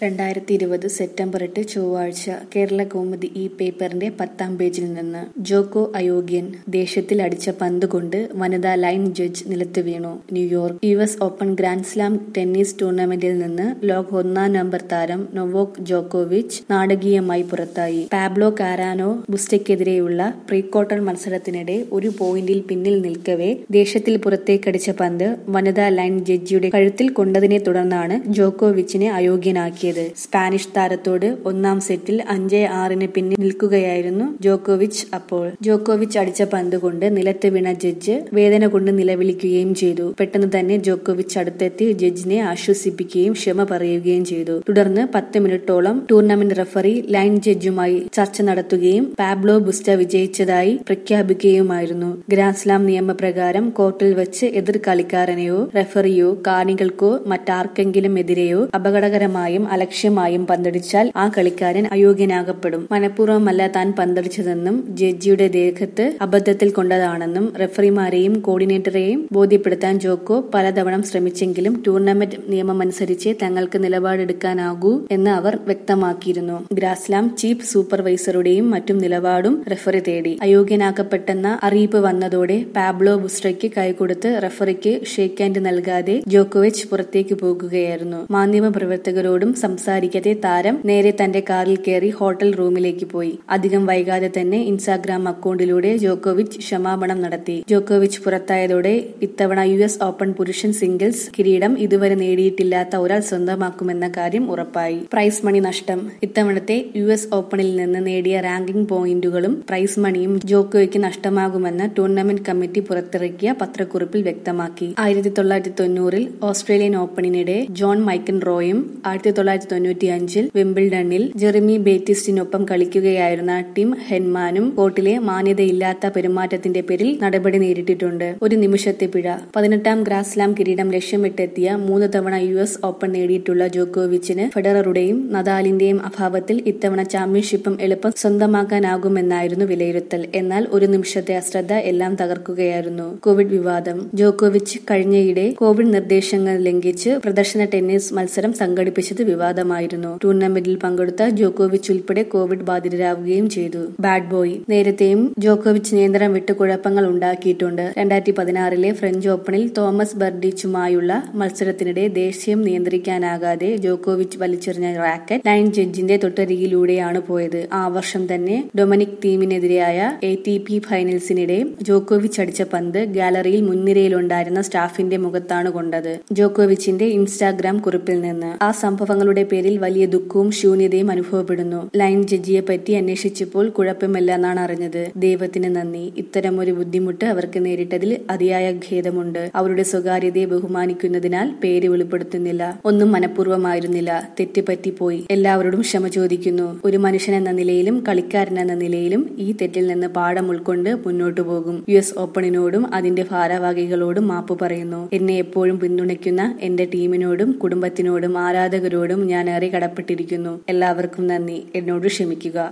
രണ്ടായിരത്തി ഇരുപത് സെപ്റ്റംബർ എട്ട് ചൊവ്വാഴ്ച കേരള കൗമുദി ഈ പേപ്പറിന്റെ പത്താം പേജിൽ നിന്ന് ജോക്കോ അയോഗ്യൻ ദേഷ്യത്തിൽ അടിച്ച പന്ത് കൊണ്ട് വനിതാ ലൈൻ ജഡ്ജ് നിലത്ത് വീണു New York U S Open grand slam tennis ടൂർണമെന്റിൽ നിന്ന് ലോക ഒന്നാം നമ്പർ താരം നൊവോക് ജോക്കോവിച്ച് നാടകീയമായി പുറത്തായി പാബ്ലോ കാരാനോ ബുസ്റ്റയ്ക്കെതിരെയുള്ള പ്രീ ക്വാർട്ടർ മത്സരത്തിനിടെ ഒരു പോയിന്റിൽ പിന്നിൽ നിൽക്കവേ ദേഷ്യത്തിൽ പുറത്തേക്കടിച്ച പന്ത് വനിതാ ലൈൻ ജഡ്ജിയുടെ കഴുത്തിൽ കൊണ്ടതിനെ തുടർന്നാണ് ജോക്കോവിച്ചിനെ അയോഗ്യനാക്കിയത് സ്പാനിഷ് താരത്തോട് ഒന്നാം സെറ്റിൽ അഞ്ച് ആറിന് പിന്നിൽ നിൽക്കുകയായിരുന്നു ജോക്കോവിച്ച് അപ്പോൾ ജോക്കോവിച്ച് അടിച്ച പന്ത് കൊണ്ട് നിലത്ത് വീണ ജഡ്ജ് വേദന കൊണ്ട് നിലവിളിക്കുകയും ചെയ്തു പെട്ടെന്ന് തന്നെ ജോക്കോവിച്ച് അടുത്തെത്തി ജഡ്ജിനെ ആശ്വസിപ്പിക്കുകയും ക്ഷമ പറയുകയും ചെയ്തു തുടർന്ന് പത്ത് മിനിറ്റോളം ടൂർണമെന്റ് റഫറി ലൈൻ ജഡ്ജുമായി ചർച്ച നടത്തുകയും പാബ്ലോ ബുസ്റ്റ വിജയിച്ചതായി പ്രഖ്യാപിക്കുകയുമായിരുന്നു ഗ്രാൻഡ്സ്ലാം നിയമപ്രകാരം കോർട്ടിൽ വെച്ച് എതിർ കളിക്കാരനെയോ റഫറിയോ കാണികൾക്കോ മറ്റാർക്കെങ്കിലും എതിരെയോ അപകടകരമായും അലക്ഷ്യമായും പന്തടിച്ചാൽ ആ കളിക്കാരൻ അയോഗ്യനാകപ്പെടും മനഃപൂർവ്വമല്ല താൻ പന്തടിച്ചതെന്നും ജഡ്ജിയുടെ ദേഹത്ത് അബദ്ധത്തിൽ കൊണ്ടതാണെന്നും റഫറിമാരെയും കോർഡിനേറ്ററെയും ബോധ്യപ്പെടുത്താൻ ജോക്കോ പലതവണ ശ്രമിച്ചെങ്കിലും ടൂർണമെന്റ് നിയമമനുസരിച്ച് തങ്ങൾക്ക് നിലപാടെടുക്കാനാകൂ എന്ന് അവർ വ്യക്തമാക്കിയിരുന്നു ഗ്രാസ്ലാം ചീഫ് സൂപ്പർവൈസറുടെയും മറ്റും നിലപാടും റഫറി തേടി അയോഗ്യനാക്കപ്പെട്ടെന്ന അറിയിപ്പ് വന്നതോടെ പാബ്ലോ ബുസ്ട്രയ്ക്ക് കൈകൊടുത്ത് റഫറിക്ക് ഷേക്ക് ഹാൻഡ് നൽകാതെ ജോക്കോവിച്ച് പുറത്തേക്ക് പോകുകയായിരുന്നു മാധ്യമപ്രവർത്തകരോടും സംസാരിക്കാതെ താരം നേരെ തന്റെ കാറിൽ കയറി ഹോട്ടൽ റൂമിലേക്ക് പോയി അധികം വൈകാതെ തന്നെ ഇൻസ്റ്റാഗ്രാം അക്കൗണ്ടിലൂടെ ജോക്കോവിച്ച് ക്ഷമാപണം നടത്തി ജോക്കോവിച്ച് പുറത്തായതോടെ ഇത്തവണ യു എസ് ഓപ്പൺ പുരുഷൻ സിംഗിൾസ് കിരീടം ഇതുവരെ നേടിയിട്ടില്ലാത്ത ഒരാൾ സ്വന്തമാക്കുമെന്ന കാര്യം ഉറപ്പായി പ്രൈസ് മണി നഷ്ടം ഇത്തവണത്തെ യു എസ് ഓപ്പണിൽ നിന്ന് നേടിയ റാങ്കിംഗ് പോയിന്റുകളും പ്രൈസ് മണിയും ജോക്കോയ്ക്ക് നഷ്ടമാകുമെന്ന് ടൂർണമെന്റ് കമ്മിറ്റി പുറത്തിറക്കിയ പത്രക്കുറിപ്പിൽ വ്യക്തമാക്കി ആയിരത്തി തൊള്ളായിരത്തി തൊണ്ണൂറിൽ ഓസ്ട്രേലിയൻ ഓപ്പണിനിടെ ജോൺ മൈക്കൻ റോയും ആയിരത്തി തൊള്ളായിരത്തി തൊണ്ണൂറ്റി അഞ്ചിൽ വിംബിൾഡണിൽ ജെറിമി ബേറ്റിസ്റ്റിനൊപ്പം കളിക്കുകയായിരുന്ന ടിം ഹെൻമാനും കോർട്ടിലെ മാന്യതയില്ലാത്ത പെരുമാറ്റത്തിന്റെ പേരിൽ നടപടി നേരിട്ടിട്ടുണ്ട് ഒരു നിമിഷത്തെ പിഴ പതിനെട്ടാം ഗ്രാസ്ലാം കിരീടം ലക്ഷ്യമിട്ടെത്തിയ മൂന്ന് തവണ യു എസ് ഓപ്പൺ നേടിയിട്ടുള്ള ജോക്കോവിച്ചിന് ഫെഡററുടെയും നദാലിന്റെയും അഭാവത്തിൽ ഇത്തവണ ചാമ്പ്യൻഷിപ്പും എളുപ്പം സ്വന്തമാക്കാനാകുമെന്നായിരുന്നു വിലയിരുത്തൽ എന്നാൽ ഒരു നിമിഷത്തെ അശ്രദ്ധ എല്ലാം തകർക്കുകയായിരുന്നു കോവിഡ് വിവാദം ജോക്കോവിച്ച് കഴിഞ്ഞയിടെ കോവിഡ് നിർദ്ദേശങ്ങൾ ലംഘിച്ച് പ്രദർശന ടെന്നീസ് മത്സരം സംഘടിപ്പിച്ചത് വിവാദമായിരുന്നു ടൂർണമെന്റിൽ പങ്കെടുത്ത ജോക്കോവിച്ച് ഉൾപ്പെടെ കോവിഡ് ബാധിതരാവുകയും ചെയ്തു ബാഡ് ബോയ് നേരത്തെയും ജോക്കോവിച്ച് നിയന്ത്രണം വിട്ട് കുഴപ്പങ്ങൾ ഉണ്ടാക്കിയിട്ടുണ്ട് രണ്ടായിരത്തി പതിനാറിലെ ഫ്രഞ്ച് ഓപ്പണിൽ തോമസ് ബർഡിച്ചുമായുള്ള മത്സരത്തിനിടെ ദേഷ്യം നിയന്ത്രിക്കാനാകാതെ ജോക്കോവിച്ച് വലിച്ചെറിഞ്ഞ റാക്കറ്റ് ലൈൻ ജഡ്ജിന്റെ തൊട്ടരികിലൂടെയാണ് പോയത് ആ വർഷം തന്നെ ഡൊമിനിക് ടീമിനെതിരെയായ എ ടി പി ഫൈനൽസിനിടെ ജോക്കോവിച്ച് അടിച്ച പന്ത് ഗാലറിയിൽ മുൻനിരയിലുണ്ടായിരുന്ന സ്റ്റാഫിന്റെ മുഖത്താണ് കൊണ്ടത് ജോക്കോവിച്ചിന്റെ ഇൻസ്റ്റാഗ്രാം കുറിപ്പിൽ നിന്ന് ആ സംഭവങ്ങളുടെ പേരിൽ വലിയ ദുഃഖവും ശൂന്യതയും അനുഭവപ്പെടുന്നു ലൈൻ ജഡ്ജിയെ പറ്റി അന്വേഷിച്ചപ്പോൾ കുഴപ്പമില്ലെന്നാണ് അറിഞ്ഞത് ദൈവത്തിന് നന്ദി ഇത്തരമൊരു ബുദ്ധിമുട്ട് അവർക്ക് നേരിട്ടതിൽ അതിയായ ഖേദമുണ്ട് അവരുടെ സ്വകാര്യതയെ ബഹുമാനിക്കുന്നതിനാൽ പേര് വെളിപ്പെടുത്തുന്നില്ല ഒന്നും മനഃപൂർവ്വമായിരുന്നില്ല തെറ്റ് പറ്റിപ്പോയി എല്ലാവരോടും ക്ഷമ ചോദിക്കുന്നു ഒരു മനുഷ്യൻ എന്ന നിലയിലും കളിക്കാരൻ എന്ന നിലയിലും ഈ തെറ്റിൽ നിന്ന് പാഠം ഉൾക്കൊണ്ട് മുന്നോട്ടു പോകും യു എസ് ഓപ്പണിനോടും അതിന്റെ ഭാരവാഹികളോടും മാപ്പ് പറയുന്നു എന്നെ എപ്പോഴും പിന്തുണയ്ക്കുന്ന എന്റെ ടീമിനോടും കുടുംബത്തിനോടും ആരാധകരോടും ഞാൻ ഏറെ കടപ്പെട്ടിരിക്കുന്നു എല്ലാവർക്കും നന്ദി എന്നോട് ക്ഷമിക്കുക